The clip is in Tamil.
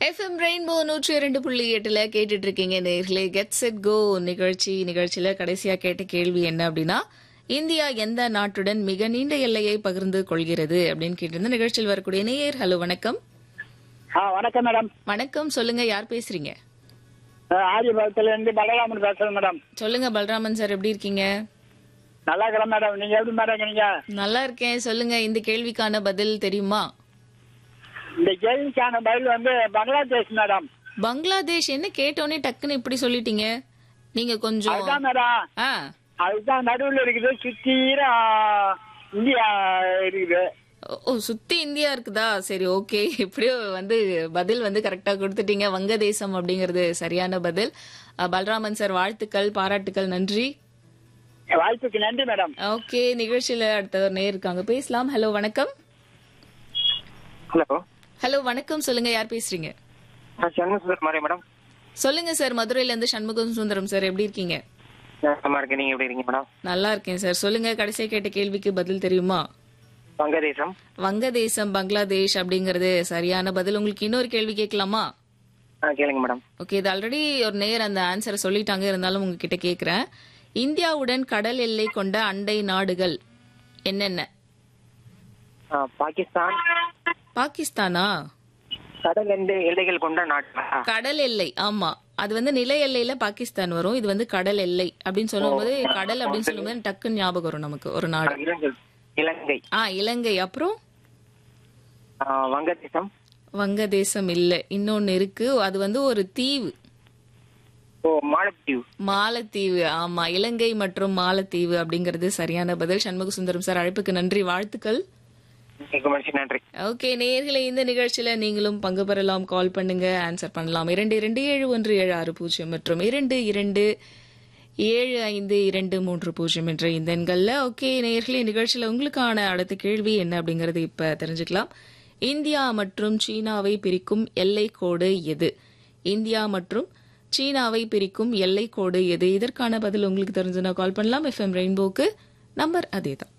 எஃப்எம் ரெயின்போ நூற்றி இரண்டு புள்ளி எட்டுல கேட்டுட்டு இருக்கீங்க நேர்களே கெட் செட் கோ நிகழ்ச்சி நிகழ்ச்சியில கடைசியா கேட்ட கேள்வி என்ன அப்படின்னா இந்தியா எந்த நாட்டுடன் மிக நீண்ட எல்லையை பகிர்ந்து கொள்கிறது அப்படின்னு கேட்டிருந்த நிகழ்ச்சியில் வரக்கூடிய நேயர் ஹலோ வணக்கம் ஆ வணக்கம் மேடம் வணக்கம் சொல்லுங்க யார் பேசுறீங்க ஆதிபுரத்துல இருந்து பலராமன் பேசுறேன் மேடம் சொல்லுங்க பலராமன் சார் எப்படி இருக்கீங்க நல்லா இருக்கிறேன் மேடம் நீங்க எப்படி மேடம் இருக்கீங்க நல்லா இருக்கேன் சொல்லுங்க இந்த கேள்விக்கான பதில் தெரியுமா இந்த கேள்விக்கான பதில் வந்து பங்களாதேஷ் மேடம் பங்களாதேஷ் என்ன கேட்டோன்னே டக்குன்னு இப்படி சொல்லிட்டீங்க நீங்க கொஞ்சம் அதுதான் மேடம் ஆ அதுதான் நடுவுல இருக்குது சுத்தீர இந்தியா இருக்குது ஓ, ஓ சுத்தி இந்தியா இருக்குதா சரி ஓகே எப்படியோ வந்து பதில் வந்து கரெக்டா கொடுத்துட்டீங்க வங்கதேசம் அப்படிங்கிறது சரியான பதில் அஹ், பலராமன் சார் வாழ்த்துக்கள் பாராட்டுக்கள் நன்றி வாய்ப்புக்கு நன்றி மேடம் ஓகே நிகழ்ச்சியில அடுத்த ஒரு நேர் இருக்காங்க பேசலாம் ஹலோ வணக்கம் ஹலோ ஹலோ வணக்கம் சொல்லுங்க யார் பேசுறீங்க நான் சண்முக சுந்தர் மாதிரி மேடம் சொல்லுங்க சார் மதுரையில இருந்து சண்முகம் சுந்தரம் சார் எப்படி இருக்கீங்க நல்லா இருக்கேன் நீங்க எப்படி இருக்கீங்க மேடம் நல்லா இருக்கேன் சார் சொல்லுங்க கடைசியா கேட்ட கேள்விக்கு பதில் தெரியுமா வங்கதேசம் வங்கதேசம் பங்களாதேஷ் அப்படிங்கிறது சரியான பதில் உங்களுக்கு இன்னொரு கேள்வி கேட்கலாமா ஆ கேளுங்க மேடம் ஓகே இது ஆல்ரெடி ஒரு நேர் அந்த ஆன்சரை சொல்லிட்டாங்க இருந்தாலும் உங்ககிட்ட கேக்குறேன் இந்தியாவுடன் கடல் எல்லை கொண்ட அண்டை நாடுகள் என்னென்ன ஆ, பாகிஸ்தான் பாகிஸ்தானா கடல் எல்லை எல்லைகள் கொண்ட நாட்டா கடல் எல்லை ஆமா அது வந்து நில எல்லையில பாகிஸ்தான் வரும் இது வந்து கடல் எல்லை அப்படின்னு சொல்லும்போது கடல் அப்படின்னு சொல்லும்போது டக்குன்னு ஞாபகம் வரும் நமக்கு ஒரு நாடு இலங்கை இலங்கை ஆ இலங்கை அப்புறம் ஆ, வங்கதேசம் வங்கதேசம் இல்ல இன்னொன்னு இருக்கு அது வந்து ஒரு தீவு ஓ மாலத்தீவு மாலத்தீவு ஆமா இலங்கை மற்றும் மாலத்தீவு அப்படிங்கிறது சரியான பதில் சண்முக சுந்தரம் சார் அழைப்புக்கு நன்றி வாழ்த்துக்கள் மிக மகிழ்ச்சி நன்றி ஓகே நேயர்களே இந்த நிகழ்ச்சியில நீங்களும் பங்கு பெறலாம் கால் பண்ணுங்க ஆன்சர் பண்ணலாம் இரண்டு இரண்டு ஏழு ஒன்று ஏழு ஆறு பூஜ்ஜியம் மற்றும் இரண்டு இரண்டு ஏழு ஐந்து இரண்டு மூன்று பூஜ்ஜியம் என்ற இந்த எண்கள்ல ஓகே நேயர்களே நிகழ்ச்சியில உங்களுக்கான அடுத்த கேள்வி என்ன அப்படிங்கறது இப்ப தெரிஞ்சுக்கலாம் இந்தியா மற்றும் சீனாவை பிரிக்கும் எல்லை கோடு எது இந்தியா மற்றும் சீனாவை பிரிக்கும் எல்லை கோடு எது இதற்கான பதில் உங்களுக்கு தெரிஞ்சுனா கால் பண்ணலாம் எஃப்எம் ரெயின்போக்கு நம்பர் அதேதான்